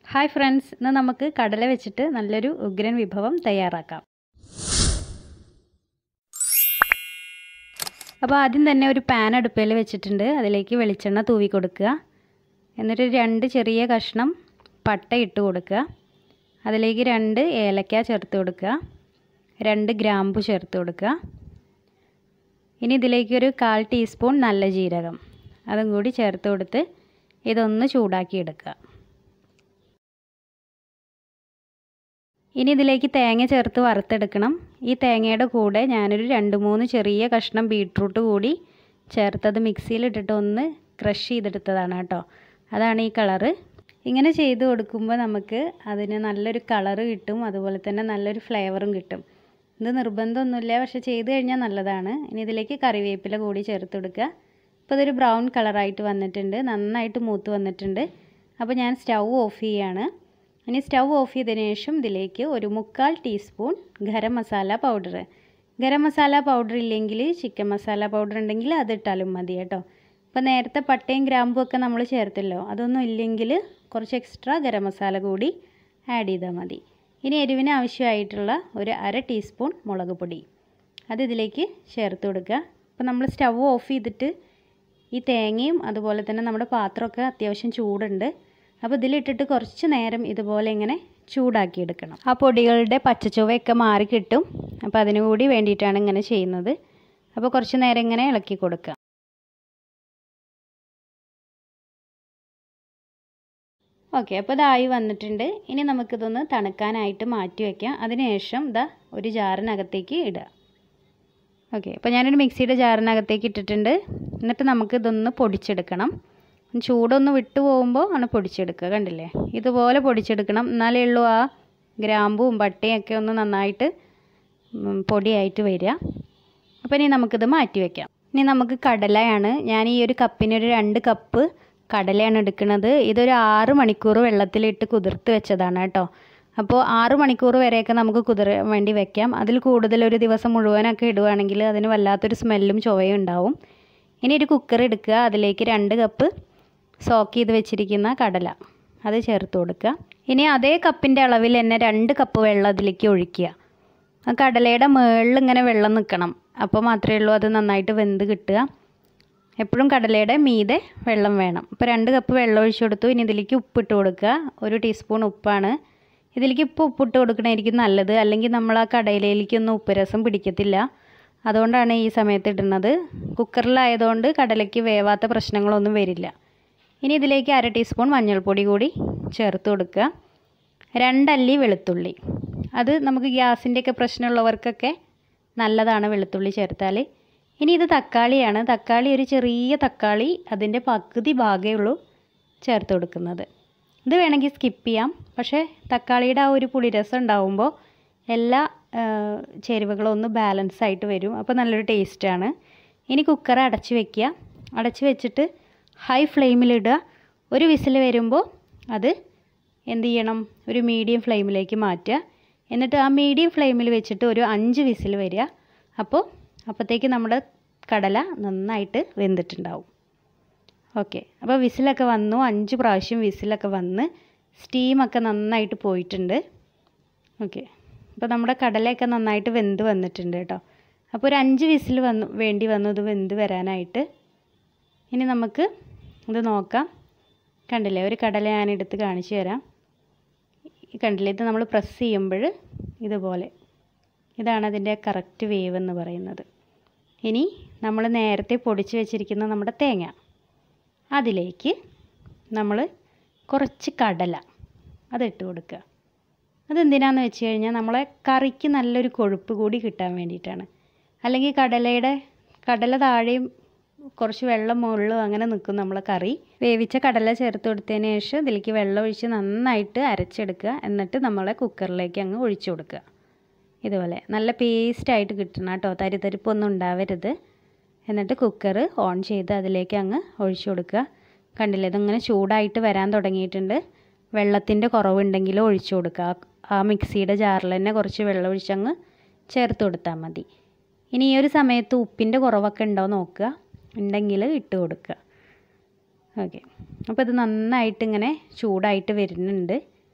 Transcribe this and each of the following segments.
hi friends ഇന്ന് നമുക്ക് കടല വെച്ചിട്ട് നല്ലൊരു ഉഗ്രൻ വിഭവം തയ്യാറാക്കാം അപ്പോൾ ആദ്യം തന്നെ ഒരു പാൻ അടുപ്പിൽ വെച്ചിട്ടുണ്ട് അതിലേക്ക് വെളിച്ചെണ്ണ തൂവി കൊടുക്കുക എന്നിട്ട് രണ്ട് ചെറിയ കഷ്ണം പട്ട ഇട്ട് കൊടുക്കുക അതിലേക്ക് രണ്ട് ഏലക്ക ചേർത്ത് കൊടുക്കുക രണ്ട് ഗ്രാമ്പു ചേർത്ത് കൊടുക്കുക ഇനി ഇതിലേക്കൊരു കാൽ ടീസ്പൂൺ നല്ല ജീരകം അതും കൂടി ചേർത്ത് കൊടുത്ത് ഇതൊന്ന് ചൂടാക്കി എടുക്കുക ഇനി ഇതിലേക്ക് തേങ്ങ ചേർത്ത് വറുത്തെടുക്കണം ഈ തേങ്ങയുടെ കൂടെ ഞാനൊരു രണ്ട് മൂന്ന് ചെറിയ കഷ്ണം ബീട്രൂട്ട് കൂടി ചേർത്തത് മിക്സിയിലിട്ടിട്ട് ഒന്ന് ക്രഷ് ചെയ്തെടുത്തതാണ് കേട്ടോ അതാണ് ഈ കളറ് ഇങ്ങനെ ചെയ്ത് കൊടുക്കുമ്പോൾ നമുക്ക് അതിന് നല്ലൊരു കളറ് കിട്ടും അതുപോലെ തന്നെ നല്ലൊരു ഫ്ലേവറും കിട്ടും ഇത് നിർബന്ധമൊന്നുമില്ല പക്ഷെ ചെയ്ത് കഴിഞ്ഞാൽ നല്ലതാണ് ഇനി ഇതിലേക്ക് കറിവേപ്പില കൂടി ചേർത്ത് കൊടുക്കുക ഇപ്പോൾ ഇതൊരു ബ്രൗൺ കളറായിട്ട് വന്നിട്ടുണ്ട് നന്നായിട്ട് മൂത്ത് വന്നിട്ടുണ്ട് അപ്പോൾ ഞാൻ സ്റ്റൗ ഓഫ് ചെയ്യാണ് ഇനി സ്റ്റൗ ഓഫ് ചെയ്തതിന് ശേഷം ഇതിലേക്ക് ഒരു മുക്കാൽ teaspoon garam masala powder garam masala powder ഇല്ലെങ്കിൽ ചിക്കൻ മസാല പൗഡർ ഉണ്ടെങ്കിൽ അത് ഇട്ടാലും മതി കേട്ടോ അപ്പോൾ നേരത്തെ പട്ടയും ഗ്രാമ്പും ഒക്കെ നമ്മൾ ചേർത്തല്ലോ അതൊന്നും ഇല്ലെങ്കിൽ കുറച്ച് എക്സ്ട്രാ ഗരം മസാല കൂടി ആഡ് ചെയ്താൽ മതി ഇനി എരിവിന് ആവശ്യമായിട്ടുള്ള ഒരു അര ടീസ്പൂൺ മുളക് പൊടി അത് ഇതിലേക്ക് ചേർത്ത് കൊടുക്കുക അപ്പോൾ നമ്മൾ സ്റ്റൗ ഓഫ് ചെയ്തിട്ട് ഈ തേങ്ങയും അതുപോലെ തന്നെ നമ്മുടെ പാത്രമൊക്കെ അത്യാവശ്യം ചൂടുണ്ട് അപ്പോൾ ഇതിലിട്ടിട്ട് കുറച്ച് നേരം ഇതുപോലെ ഇങ്ങനെ ചൂടാക്കി എടുക്കണം ആ പൊടികളുടെ പച്ചച്ചുവയൊക്കെ മാറി കിട്ടും അപ്പോൾ അതിനു കൂടി വേണ്ടിയിട്ടാണ് ഇങ്ങനെ ചെയ്യുന്നത് അപ്പോൾ കുറച്ച് നേരം ഇങ്ങനെ ഇളക്കി കൊടുക്കുക ഓക്കെ അപ്പോൾ ഇതായി വന്നിട്ടുണ്ട് ഇനി നമുക്കിതൊന്ന് തണുക്കാനായിട്ട് മാറ്റി വയ്ക്കാം അതിനുശേഷം ഇതാ ഒരു ജാറിനകത്തേക്ക് ഇടുക ഓക്കെ അപ്പോൾ ഞാനൊരു മിക്സിയുടെ ജാറിനകത്തേക്ക് ഇട്ടിട്ടുണ്ട് എന്നിട്ട് നമുക്ക് ഇതൊന്ന് പൊടിച്ചെടുക്കണം ചൂടൊന്ന് വിട്ടു പോകുമ്പോൾ ആണ് പൊടിച്ചെടുക്കുക കണ്ടില്ലേ ഇതുപോലെ പൊടിച്ചെടുക്കണം എന്നാലേ ഉള്ളൂ ആ ഗ്രാമ്പും പട്ടയും ഒക്കെ ഒന്ന് നന്നായിട്ട് പൊടിയായിട്ട് വരിക അപ്പോൾ ഇനി നമുക്കിത് മാറ്റി വയ്ക്കാം ഇനി നമുക്ക് കടലയാണ് ഞാൻ ഈ ഒരു കപ്പിന് ഒരു രണ്ട് കപ്പ് കടലയാണ് എടുക്കുന്നത് ഇതൊരു ആറ് മണിക്കൂർ വെള്ളത്തിലിട്ട് കുതിർത്ത് വെച്ചതാണ് കേട്ടോ അപ്പോൾ ആറ് മണിക്കൂർ വരെയൊക്കെ നമുക്ക് കുതിരാൻ വേണ്ടി വെക്കാം അതിൽ കൂടുതൽ ഒരു ദിവസം മുഴുവനൊക്കെ ഇടുവാണെങ്കിൽ അതിന് വല്ലാത്തൊരു സ്മെല്ലും ചുവയും ഉണ്ടാവും ഇനി ഒരു കുക്കർ എടുക്കുക അതിലേക്ക് രണ്ട് കപ്പ് സോക്ക് ചെയ്ത് വെച്ചിരിക്കുന്ന കടല അത് ചേർത്ത് കൊടുക്കുക ഇനി അതേ കപ്പിൻ്റെ അളവിൽ തന്നെ രണ്ട് കപ്പ് വെള്ളം അതിലേക്ക് ഒഴിക്കുക ആ കടലയുടെ മുകളിൽ ഇങ്ങനെ വെള്ളം നിൽക്കണം അപ്പോൾ മാത്രമേ ഉള്ളൂ അത് നന്നായിട്ട് വെന്ത് കിട്ടുക എപ്പോഴും കടലയുടെ മീതെ വെള്ളം വേണം അപ്പോൾ രണ്ട് കപ്പ് വെള്ളം ഒഴിച്ചു കൊടുത്തു ഇനി ഇതിലേക്ക് ഉപ്പിട്ട് കൊടുക്കുക ഒരു ടീസ്പൂൺ ഉപ്പാണ് ഇതിലേക്ക് ഇപ്പോൾ ഉപ്പിട്ട് കൊടുക്കണമായിരിക്കും നല്ലത് അല്ലെങ്കിൽ നമ്മൾ ആ കടയിലേക്കൊന്നും ഉപ്പ് രസം പിടിക്കത്തില്ല അതുകൊണ്ടാണ് ഈ സമയത്ത് ഇടുന്നത് കുക്കറിലായതുകൊണ്ട് കടലയ്ക്ക് വേവാത്ത പ്രശ്നങ്ങളൊന്നും വരില്ല ഇനി ഇതിലേക്ക് അര ടീസ്പൂൺ മഞ്ഞൾപ്പൊടി കൂടി ചേർത്ത് കൊടുക്കുക രണ്ടല്ലി വെളുത്തുള്ളി അത് നമുക്ക് ഗ്യാസിൻ്റെയൊക്കെ പ്രശ്നമുള്ളവർക്കൊക്കെ നല്ലതാണ് വെളുത്തുള്ളി ചേർത്താൽ ഇനി ഇത് തക്കാളിയാണ് തക്കാളി ഒരു ചെറിയ തക്കാളി അതിൻ്റെ പകുതി ഭാഗമേ ഉള്ളൂ ചേർത്ത് കൊടുക്കുന്നത് ഇത് വേണമെങ്കിൽ സ്കിപ്പ് ചെയ്യാം പക്ഷേ തക്കാളിയുടെ ആ ഒരു പുളിരസം ഉണ്ടാവുമ്പോൾ എല്ലാ ചേരുവകളും ഒന്ന് ബാലൻസ് ആയിട്ട് വരും അപ്പോൾ നല്ലൊരു ടേസ്റ്റാണ് ഇനി കുക്കർ അടച്ച് വെക്കുക അടച്ച് വെച്ചിട്ട് ഹൈ ഫ്ലെയിമിലിടുക ഒരു വിസിൽ വരുമ്പോൾ അത് എന്ത് ചെയ്യണം ഒരു മീഡിയം ഫ്ലെയിമിലേക്ക് മാറ്റുക എന്നിട്ട് ആ മീഡിയം ഫ്ലെയിമിൽ വെച്ചിട്ട് ഒരു അഞ്ച് വിസിൽ വരിക അപ്പോൾ അപ്പോഴത്തേക്ക് നമ്മുടെ കടല നന്നായിട്ട് വെന്തിട്ടുണ്ടാവും ഓക്കെ അപ്പോൾ വിസിലൊക്കെ വന്നു അഞ്ച് പ്രാവശ്യം വിസിലൊക്കെ വന്ന് സ്റ്റീമൊക്കെ നന്നായിട്ട് പോയിട്ടുണ്ട് ഓക്കെ അപ്പോൾ നമ്മുടെ കടലയൊക്കെ നന്നായിട്ട് വെന്ത് വന്നിട്ടുണ്ട് കേട്ടോ അപ്പോൾ ഒരു അഞ്ച് വിസിൽ വന്നു വേണ്ടി വന്നു ഇത് വെന്ത് വരാനായിട്ട് ഇനി നമുക്ക് ഇത് നോക്കാം കണ്ടില്ലേ ഒരു കടല ഞാൻ എടുത്ത് കാണിച്ചു തരാം കണ്ടില്ലേ ഇത് നമ്മൾ പ്രസ് ചെയ്യുമ്പോൾ ഇതുപോലെ ഇതാണ് അതിൻ്റെ കറക്റ്റ് വേവ് എന്ന് പറയുന്നത് ഇനി നമ്മൾ നേരത്തെ പൊടിച്ച് വെച്ചിരിക്കുന്ന നമ്മുടെ തേങ്ങ അതിലേക്ക് നമ്മൾ കുറച്ച് കടല അതിട്ട് കൊടുക്കുക അതെന്തിനാന്ന് വെച്ച് കഴിഞ്ഞാൽ നമ്മളെ കറിക്ക് നല്ലൊരു കൊഴുപ്പ് കൂടി കിട്ടാൻ വേണ്ടിയിട്ടാണ് അല്ലെങ്കിൽ കടലയുടെ കടല താഴെയും കുറച്ച് വെള്ളം മുകളിലും അങ്ങനെ നിൽക്കും നമ്മളെ കറി വേവിച്ച കടല ചേർത്ത് കൊടുത്തതിന് ശേഷം ഇതിലേക്ക് വെള്ളം ഒഴിച്ച് നന്നായിട്ട് അരച്ചെടുക്കുക എന്നിട്ട് നമ്മളെ കുക്കറിലേക്ക് അങ്ങ് ഒഴിച്ചു കൊടുക്കുക ഇതുപോലെ നല്ല പേസ്റ്റായിട്ട് കിട്ടണം കേട്ടോ തരിതരിപ്പൊന്നും ഉണ്ടാവരുത് എന്നിട്ട് കുക്കർ ഓൺ ചെയ്ത് അതിലേക്ക് അങ്ങ് ഒഴിച്ചു കൊടുക്കുക കണ്ടില്ലേ ഇതിങ്ങനെ ചൂടായിട്ട് വരാൻ തുടങ്ങിയിട്ടുണ്ട് വെള്ളത്തിൻ്റെ കുറവുണ്ടെങ്കിൽ ഒഴിച്ചു കൊടുക്കുക ആ മിക്സിയുടെ ജാറിൽ തന്നെ കുറച്ച് വെള്ളം ഒഴിച്ചങ്ങ് ചേർത്ത് കൊടുത്താൽ മതി ഇനി ഈ ഒരു സമയത്ത് ഉപ്പിൻ്റെ കുറവൊക്കെ ഉണ്ടോ നോക്കുക ഉണ്ടെങ്കിൽ ഇട്ട് കൊടുക്കുക ഓക്കെ അപ്പോൾ ഇത് നന്നായിട്ട് ഇങ്ങനെ ചൂടായിട്ട് വരുന്നുണ്ട്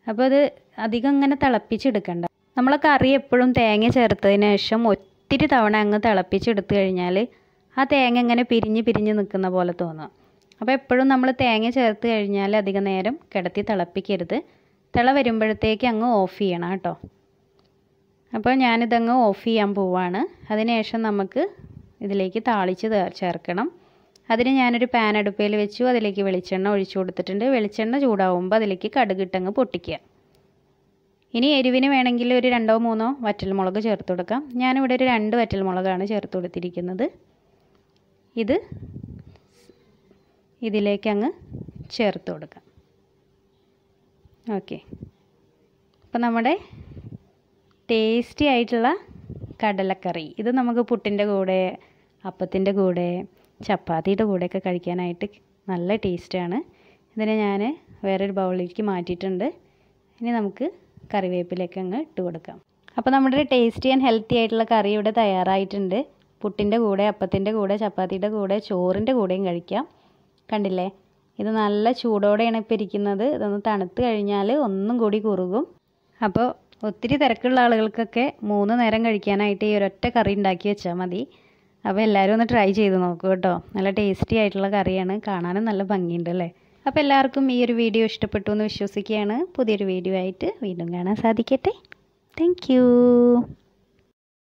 അപ്പോൾ അത് അധികം ഇങ്ങനെ തിളപ്പിച്ചെടുക്കണ്ട നമ്മൾ കറി എപ്പോഴും തേങ്ങ ചേർത്തതിന് ശേഷം ഒത്തിരി തവണ അങ്ങ് തിളപ്പിച്ചെടുത്തു കഴിഞ്ഞാൽ ആ തേങ്ങ ഇങ്ങനെ പിരിഞ്ഞ് പിരിഞ്ഞ് നിൽക്കുന്ന പോലെ തോന്നും അപ്പോൾ എപ്പോഴും നമ്മൾ തേങ്ങ ചേർത്ത് കഴിഞ്ഞാൽ അധികം നേരം കിടത്തി തിളപ്പിക്കരുത് തിള വരുമ്പോഴത്തേക്ക് അങ്ങ് ഓഫ് ചെയ്യണം കേട്ടോ അപ്പോൾ ഞാനിതങ്ങ് ഓഫ് ചെയ്യാൻ പോവാണ് അതിനുശേഷം നമുക്ക് ഇതിലേക്ക് താളിച്ച് ചേർക്കണം അതിന് ഞാനൊരു പാൻ അടുപ്പയിൽ വെച്ചു അതിലേക്ക് വെളിച്ചെണ്ണ ഒഴിച്ചു കൊടുത്തിട്ടുണ്ട് വെളിച്ചെണ്ണ ചൂടാവുമ്പോൾ അതിലേക്ക് കടുകിട്ടങ്ങ് പൊട്ടിക്കുക ഇനി എരിവിന് വേണമെങ്കിൽ ഒരു രണ്ടോ മൂന്നോ വറ്റൽമുളക് ചേർത്ത് കൊടുക്കാം ഞാനിവിടെ ഒരു രണ്ട് വറ്റൽമുളകാണ് ചേർത്ത് കൊടുത്തിരിക്കുന്നത് ഇത് ഇതിലേക്ക് അങ്ങ് ചേർത്ത് കൊടുക്കാം ഓക്കെ അപ്പോൾ നമ്മുടെ ടേസ്റ്റി ആയിട്ടുള്ള കടലക്കറി ഇത് നമുക്ക് പുട്ടിൻ്റെ കൂടെ അപ്പത്തിൻ്റെ കൂടെ ചപ്പാത്തിയുടെ കൂടെയൊക്കെ കഴിക്കാനായിട്ട് നല്ല ടേസ്റ്റാണ് ഇതിനെ ഞാൻ വേറൊരു ബൗളിലേക്ക് മാറ്റിയിട്ടുണ്ട് ഇനി നമുക്ക് കറിവേപ്പിലേക്ക് അങ്ങ് ഇട്ട് കൊടുക്കാം അപ്പോൾ നമ്മുടെ ടേസ്റ്റി ആൻഡ് ഹെൽത്തി ആയിട്ടുള്ള കറി ഇവിടെ തയ്യാറായിട്ടുണ്ട് പുട്ടിൻ്റെ കൂടെ അപ്പത്തിൻ്റെ കൂടെ ചപ്പാത്തിയുടെ കൂടെ ചോറിൻ്റെ കൂടെയും കഴിക്കാം കണ്ടില്ലേ ഇത് നല്ല ചൂടോടെയാണ് ഇപ്പോൾ ഇരിക്കുന്നത് ഇതൊന്ന് തണുത്ത് കഴിഞ്ഞാൽ ഒന്നും കൂടി കുറുകും അപ്പോൾ ഒത്തിരി തിരക്കുള്ള ആളുകൾക്കൊക്കെ മൂന്ന് നേരം കഴിക്കാനായിട്ട് ഈ ഒരൊറ്റ കറി ഉണ്ടാക്കി വെച്ചാൽ മതി അപ്പോൾ എല്ലാവരും ഒന്ന് ട്രൈ ചെയ്ത് നോക്കൂ കേട്ടോ നല്ല ടേസ്റ്റി ആയിട്ടുള്ള കറിയാണ് കാണാനും നല്ല ഭംഗിയുണ്ട് അല്ലേ അപ്പോൾ എല്ലാവർക്കും ഈ ഒരു വീഡിയോ ഇഷ്ടപ്പെട്ടു എന്ന് വിശ്വസിക്കുകയാണ് പുതിയൊരു വീഡിയോ ആയിട്ട് വീണ്ടും കാണാൻ സാധിക്കട്ടെ താങ്ക്